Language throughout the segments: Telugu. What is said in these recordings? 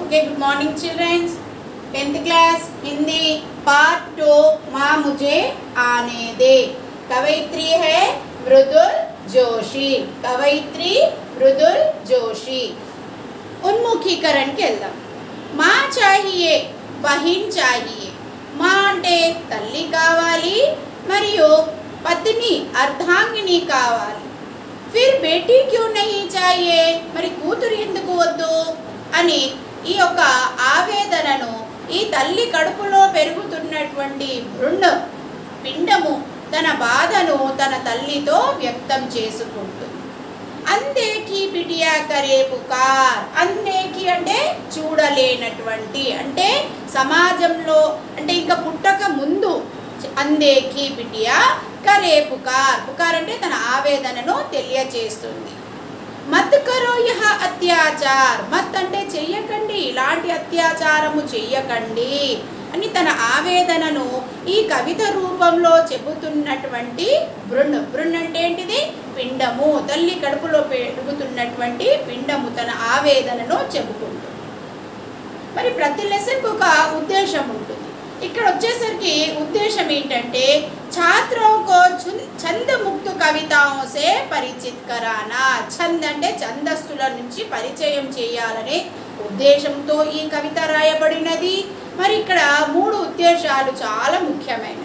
okay good morning childrens tenth class Hindi part two माँ मुझे आने दे कवयित्री है मृदुल जोशी कवयित्री मृदुल जोशी ఉన్ముఖీకరణకి వెళ్దాం మా చాహియే బహిన్ చాహియే మా అంటే తల్లి కావాలి మరియు పత్ని అర్ధాంగిని కావాలి ఫిర్ బేటీ క్యూ నహీ చాహియే మరి కూతురు ఎందుకు వద్దు అని ఈ యొక్క ఆవేదనను ఈ తల్లి కడుపులో పెరుగుతున్నటువంటి బృండం పిండము తన బాధను తన తల్లితో వ్యక్తం చేసుకుంటుంది అందేకి బిటియా కరే పుకార్ అందేకి అంటే చూడలేనటువంటి అంటే సమాజంలో అంటే ఇంకా పుట్టక ముందు అందేకి బిటియా కరే పుకార్ పుకార్ అంటే తన ఆవేదనను తెలియచేస్తుంది మత్ కరో యహ అత్యాచార్ మత్ అంటే చెయ్యకండి ఇలాంటి అత్యాచారము చెయ్యకండి అని తన ఆవేదనను ఈ కవిత రూపంలో చెబుతున్నటువంటి బృణ్ బృణ్ అంటే ఏంటిది పిండము తల్లి కడుపులో పెరుగుతున్నటువంటి పిండము తన ఆవేదనను చెబుకుంటుంది మరి ప్రతి లెసన్కి ఒక ఉద్దేశం ఉంటుంది ఇక్కడ వచ్చేసరికి ఉద్దేశం ఏంటంటే छात्रों को ఛంద ముక్తు కవితాంసే పరిచిత్ కరానా ఛంద్ అంటే ఛందస్సుల నుంచి పరిచయం చేయాలనే ఉద్దేశంతో ఈ కవిత రాయబడినది మరి ఇక్కడ మూడు ఉద్దేశాలు చాలా ముఖ్యమైనవి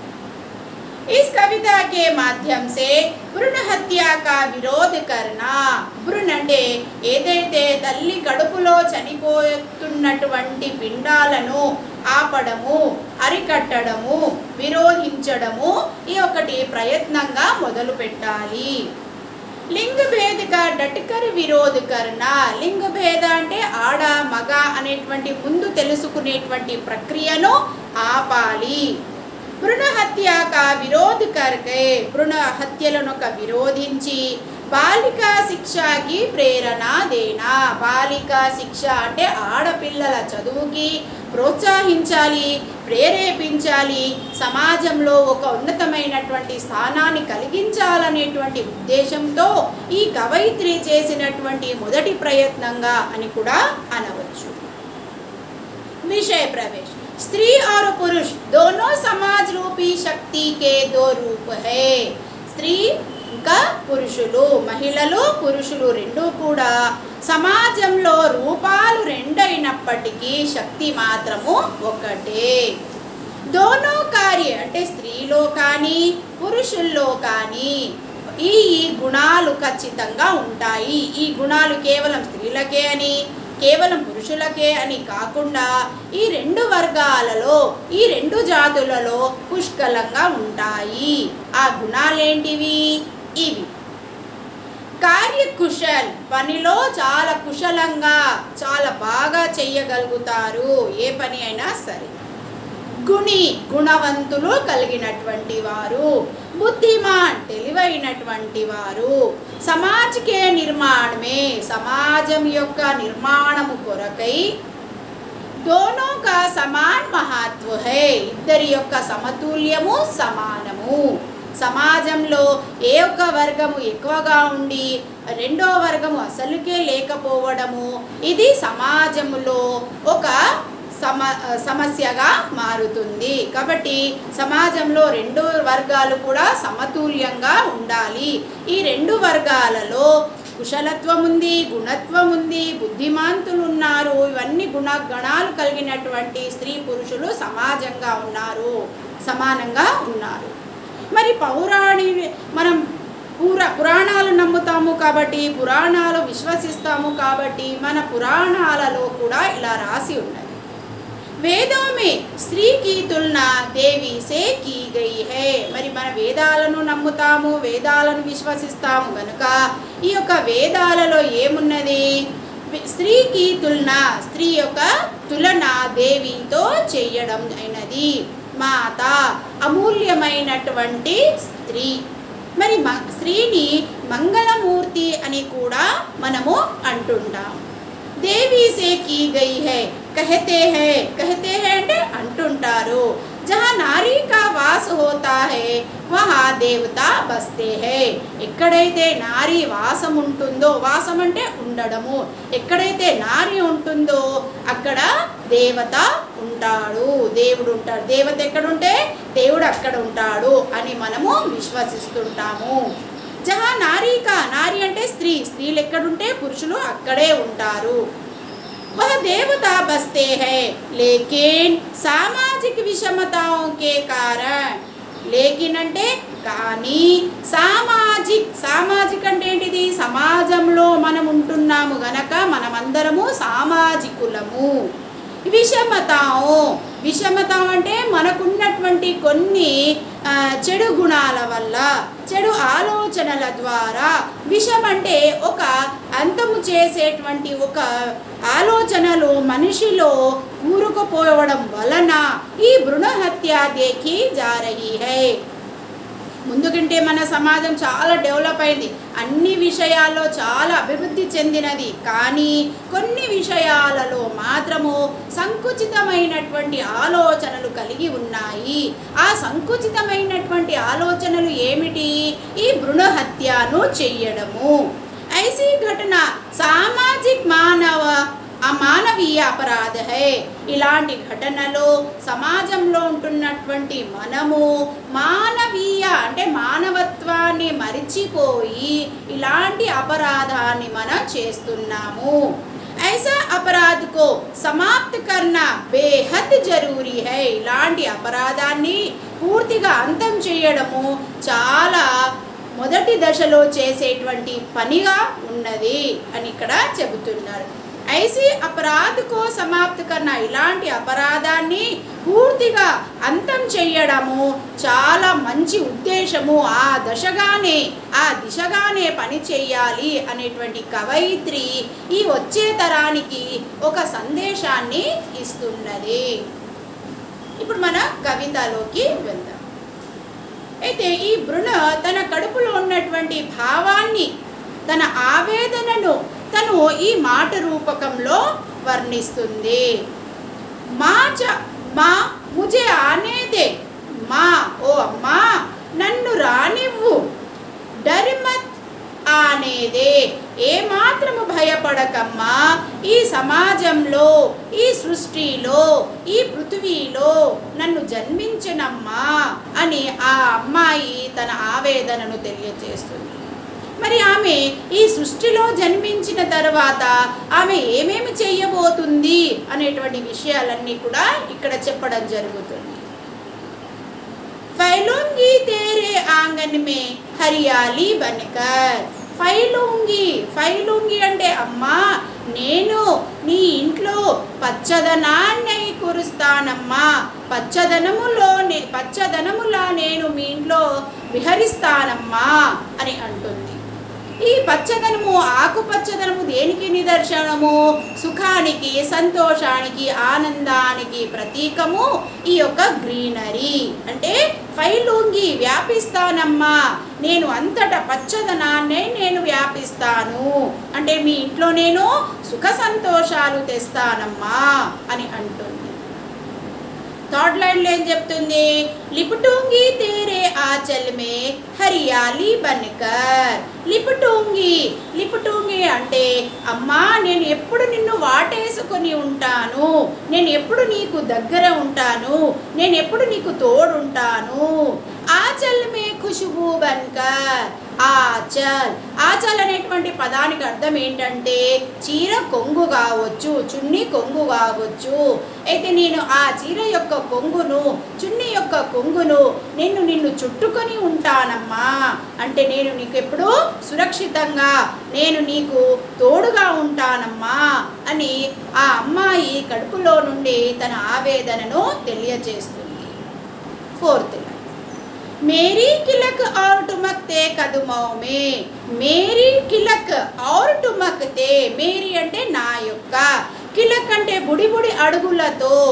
इस कविता के माध्यम से భ్రూణ హత్య కా విరోధ కర్నా భ్రూణ్ అంటే ఏదైతే తల్లి కడుపులో చనిపోతున్నటువంటి పిండాలను ఆపడము అరికట్టడము విరోధించడము ఈ ఒకటి ప్రయత్నంగా మొదలు పెట్టాలి లింగ భేదక డట్కర్ విరోధ కర్ణ లింగ భేద అంటే ఆడ మగ అనేటువంటి ముందు తెలుసుకునేటువంటి ప్రక్రియను ఆపాలి భ్రూణ హత్యాక విరోధ కర్కే భ్రూణ హత్యలను ఒక విరోధించి బాలికా శిక్షకి ప్రేరణ దేనా బాలికా శిక్ష అంటే ఆడపిల్లల చదువుకి ప్రోత్సహించాలి ప్రేరేపించాలి సమాజంలో ఒక ఉన్నతమైనటువంటి స్థానాన్ని కలిగించాలనేటువంటి ఉద్దేశంతో ఈ కవయిత్రి చేసినటువంటి మొదటి ప్రయత్నంగా అని కూడా అనవచ్చు विषय प्रवेश स्त्री और पुरुष दोनों समाज रूपी शक्ति के दो रूप है స్త్రీ ఇంకా పురుషులు మహిళలు పురుషులు రెండు కూడా సమాజంలో రూపాలు రెండైనప్పటికీ శక్తి మాత్రము ఒకటే దోనో కార్య అంటే స్త్రీలో కానీ పురుషుల్లో కానీ ఈ ఈ గుణాలు ఖచ్చితంగా ఉంటాయి ఈ గుణాలు కేవలం స్త్రీలకే అని కేవలం పురుషులకే అని కాకుండా ఈ రెండు వర్గాలలో ఈ రెండు జాతులలో పుష్కలంగా ఉంటాయి ఆ గుణాలేంటివి ఇవి కార్యకుశల్ పనిలో చాలా కుశలంగా చాలా బాగా చెయ్యగలుగుతారు ఏ పని అయినా సరే గుణి గుణవంతులు కలిగినటువంటి వారు బుద్ధిమాన్ తెలివైనటువంటి వారు సమాజకే నిర్మాణమే సమాజం యొక్క నిర్మాణము కొరకై దోనో కా సమాన్ మహత్వ హై ఇద్దరి యొక్క సమతుల్యము సమానము సమాజంలో ఏ ఒక్క వర్గము ఎక్కువగా ఉండి రెండో వర్గము అసలుకే లేకపోవడము ఇది సమాజంలో ఒక సమ సమస్యగా మారుతుంది కాబట్టి సమాజంలో రెండు వర్గాలు కూడా సమతుల్యంగా ఉండాలి ఈ రెండు వర్గాలలో కుశలత్వం ఉంది గుణత్వం ఉంది బుద్ధిమాంతులు ఉన్నారు ఇవన్నీ గుణ గణాలు కలిగినటువంటి స్త్రీ పురుషులు సమాజంగా ఉన్నారు సమానంగా ఉన్నారు మరి పౌరాణి మనం పుర పురాణాలు నమ్ముతాము కాబట్టి పురాణాలు విశ్వసిస్తాము కాబట్టి మన పురాణాలలో కూడా ఇలా రాసి ఉన్నది వేదం మే స్త్రీ కి తులనా దేవి సే కీ గయి హై మరి మన వేదాలను నమ్ముతాము వేదాలను విశ్వసిస్తాము కనుక ఈ యొక్క వేదాలలో ఏమున్నది స్త్రీకి తులన స్త్రీ యొక్క తులన దేవితో చేయడం అయినది మాత అమూల్యమైనటువంటి స్త్రీ మరి మ స్త్రీని మంగళమూర్తి అని కూడా మనము అంటుంటాం దేవి సే కీ గయి హై కహతే హై కహతే హై అంటే అంటుంటారు जहाँ नारी का वास होता है वहाँ దేవతా బస్తే హే ఎక్కడైతే నారీ వాసం ఉంటుందో వాసం అంటే ఉండడము ఎక్కడైతే నారి ఉంటుందో అక్కడ దేవత ఉంటాడు దేవుడు ఉంటాడు దేవత ఎక్కడుంటే దేవుడు అక్కడ ఉంటాడు అని మనము విశ్వసిస్తుంటాము జహా నారీకా నారి అంటే స్త్రీ స్త్రీలు ఎక్కడుంటే పురుషులు అక్కడే ఉంటారు वह देवता बसते हैं लेकिन सामाजिक विषमताओं के कारण లేకిన్ అంటే కానీ సామాజిక్ సామాజిక్ అంటే ఏంటిది సమాజంలో మనం ఉంటున్నాము గనక మనమందరము సామాజికులము విషమతాం విషమతం అంటే మనకున్నటువంటి కొన్ని ఆ, చెడు గుణాల వల్ల చెడు ఆలోచనల ద్వారా విషం అంటే ఒక అంతము చేసేటువంటి ఒక ఆలోచనలు మనిషిలో కూరుకుపోవడం వలన ఈ భ్రూణ హత్య దేఖి జారహి హై ముందుకంటే మన సమాజం చాలా డెవలప్ అయింది అన్ని విషయాల్లో చాలా అభివృద్ధి చెందినది కానీ కొన్ని విషయాలలో మాత్రము సంకుచితమైనటువంటి ఆలోచనలు కలిగి ఉన్నాయి ఆ సంకుచితమైనటువంటి ఆలోచనలు ఏమిటి ఈ భ్రూణ హత్యను చెయ్యడము ఐసీ ఘటన సామాజిక్ మానవ అమానవీయ అపరాధ హై ఇలాంటి ఘటనలు సమాజంలో ఉంటున్నటువంటి మనము మానవీయ అంటే మానవత్వాన్ని మరిచిపోయి ఇలాంటి అపరాధాన్ని మనం చేస్తున్నాము ఐసా అపరాధ్ కో సమాప్త్ కర్నా బేహద్ జరూరీ హై ఇలాంటి అపరాధాన్ని పూర్తిగా అంతం చేయడము చాలా మొదటి దశలో చేసేటువంటి పనిగా ఉన్నది అని ఇక్కడ చెబుతున్నారు ఐసీ అపరాధకో సమాప్త కన్నా ఇలాంటి అపరాధాన్ని పూర్తిగా అంతం చెయ్యడము చాలా మంచి ఉద్దేశము ఆ దశగానే ఆ దిశగానే పని చెయ్యాలి అనేటువంటి కవయిత్రి ఈ వచ్చే తరానికి ఒక సందేశాన్ని ఇస్తున్నది ఇప్పుడు మన కవితలోకి వెళ్దాం అయితే ఈ బృణ తన కడుపులో ఉన్నటువంటి భావాన్ని తన ఆవేదనను తను ఈ మాట రూపకంలో వర్ణిస్తుంది మా చ మా ముజే ఆనేదే మా ఓ అమ్మా నన్ను రానివ్వు డరిమత్ అనేదే ఏ మాత్రము భయపడకమ్మా ఈ సమాజంలో ఈ సృష్టిలో ఈ పృథివీలో నన్ను జన్మించనమ్మా అని ఆ అమ్మాయి తన ఆవేదనను తెలియజేస్తుంది మరి ఆమె ఈ సృష్టిలో జన్మించిన తర్వాత ఆమె ఏమేమి చేయబోతుంది అనేటువంటి విషయాలన్నీ కూడా ఇక్కడ చెప్పడం జరుగుతుంది ఫైలూంగి తేరే ఆంగన్ మే హరియాలి బనకర్ ఫైలూంగి ఫైలూంగి అంటే అమ్మా నేను నీ ఇంట్లో పచ్చదనాన్ని కురుస్తానమ్మా పచ్చదనములో నే- పచ్చదనములా నేను మీ ఇంట్లో విహరిస్తానమ్మా అని అంటుంది ఈ పచ్చదనము ఆకుపచ్చదనము దేనికి నిదర్శనము సుఖానికి సంతోషానికి ఆనందానికి ప్రతీకము ఈ యొక్క గ్రీనరీ అంటే ఫైలుంగి వ్యాపిస్తానమ్మా నేను అంతటా పచ్చదనాన్నే నేను వ్యాపిస్తాను అంటే మీ ఇంట్లో నేను సుఖ సంతోషాలు తెస్తానమ్మా అని అంటుంది థర్డ్ లైన్లో ఏం చెప్తుంది లిపుటూంగి తేరే ఆచల్ మే హరియాలి బన్కర్ లిపుటూంగి లిపుటూంగి అంటే అమ్మా నేను ఎప్పుడు నిన్ను వాటేసుకొని ఉంటాను నేను ఎప్పుడు నీకు దగ్గర ఉంటాను నేను ఎప్పుడు నీకు తోడుంటాను ఆచల్ మే ఖుషుబూ బన్కర్ ఆచల్ ఆచల్ అనేటువంటి పదానికి అర్థం ఏంటంటే చీర కొంగు కావచ్చు చున్నీ కొంగు కావచ్చు అయితే నేను ఆ చీర యొక్క కొంగును చున్నీ యొక్క కొంగును నేను నిన్ను చుట్టుకొని ఉంటానమ్మా అంటే నేను నీకు ఎప్పుడు సురక్షితంగా నేను నీకు తోడుగా ఉంటానమ్మా అని ఆ అమ్మాయి కడుపులో నుండి తన ఆవేదనను తెలియజేస్తుంది ఫోర్త్ मेरी किलक और टुमकते कदमों में మేరీ కిలక్ ఔర్ టుమక్తే మేరీ అంటే నా యొక్క కిలక్ అంటే బుడి బుడి అడుగులతో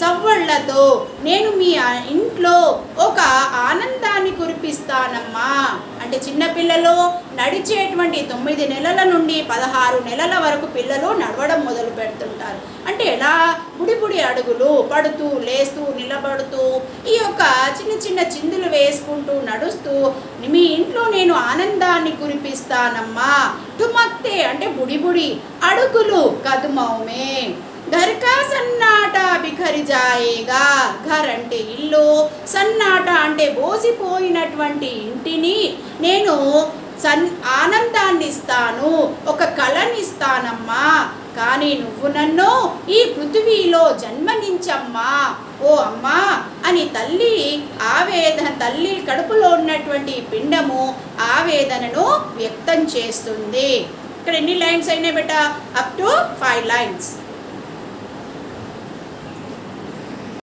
సవ్వళ్లతో నేను మీ ఆ- ఇంట్లో ఒక ఆనందాన్ని కురిపిస్తానమ్మా అంటే చిన్నపిల్లలు నడిచేటువంటి తొమ్మిది నెలల నుండి పదహారు నెలల వరకు పిల్లలు నడవడం మొదలు పెడుతుంటారు అంటే ఎలా బుడి బుడి అడుగులు పడుతూ లేస్తూ నిలబడుతూ ఈ యొక్క చిన్న చిన్న చిందులు వేసుకుంటూ నడుస్తూ మీ ఇంట్లో నేను ఆనందాన్ని కురిపిస్తానమ్మా టుమక్తే అంటే బుడి బుడి అడుగులు కదుమౌమే ఘర్ కా సన్నాట బిఖరి జాయేగా ఘర్ అంటే ఇల్లు సన్నాట అంటే బోసిపోయినటువంటి ఇంటిని నేను సన్ ఆనందాన్ని ఇస్తాను ఒక కళనిస్తానమ్మా కానీ నువ్వు నన్ను ఈ పృథివీలో జన్మనించమ్మా ఓ అమ్మా అని తల్లి ఆవేదన తల్లి కడుపులో ఉన్నటువంటి పిండము ఆవేదనను వ్యక్తం చేస్తుంది ఇక్కడ ఎన్ని లైన్స్ అయినాయి బెట అప్ టు ఫైవ్ లైన్స్